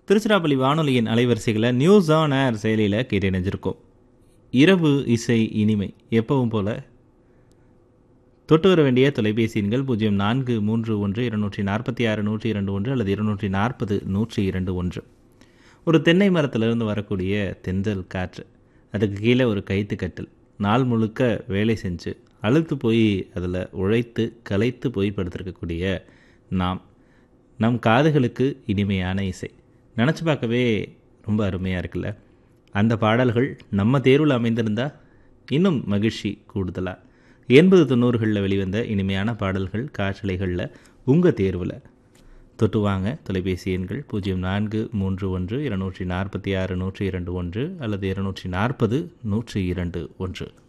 திருச்சிராப்பள்ளி வானொலியின் அலைவரிசைகளை news on air செயலியில் கேட்டு இணைஞ்சிருக்கோம் இரவு இசை இனிமை எப்பவும் போல தொட்டு வர வேண்டிய தொலைபேசி எண்கள் பூஜ்ஜியம் நான்கு மூன்று ஒன்று இருநூற்றி நாற்பத்தி ஆறு நூற்றி இரண்டு ஒன்று அல்லது இருநூற்றி நாற்பது நூற்றி இரண்டு ஒன்று ஒரு தென்னை மரத்திலிருந்து வரக்கூடிய தென்றல் காற்று அதுக்கு கீழே ஒரு கைத்து கட்டில் நாள் முழுக்க வேலை செஞ்சு அழுத்து போய் அதில் உழைத்து களைத்து போய் படுத்திருக்கக்கூடிய நாம் நம் காதுகளுக்கு இனிமையான இசை நினச்சி பார்க்கவே ரொம்ப அருமையாக இருக்குல்ல அந்த பாடல்கள் நம்ம தேர்வில் அமைந்திருந்தா இன்னும் மகிழ்ச்சி கூடுதலாக எண்பது தொண்ணூறுகளில் வெளிவந்த இனிமையான பாடல்கள் காற்றலைகளில் உங்கள் தேர்வில் தொட்டு வாங்க தொலைபேசி எண்கள் பூஜ்ஜியம் நான்கு மூன்று ஒன்று இருநூற்றி நாற்பத்தி ஆறு நூற்றி இரண்டு ஒன்று அல்லது இருநூற்றி நாற்பது நூற்றி இரண்டு ஒன்று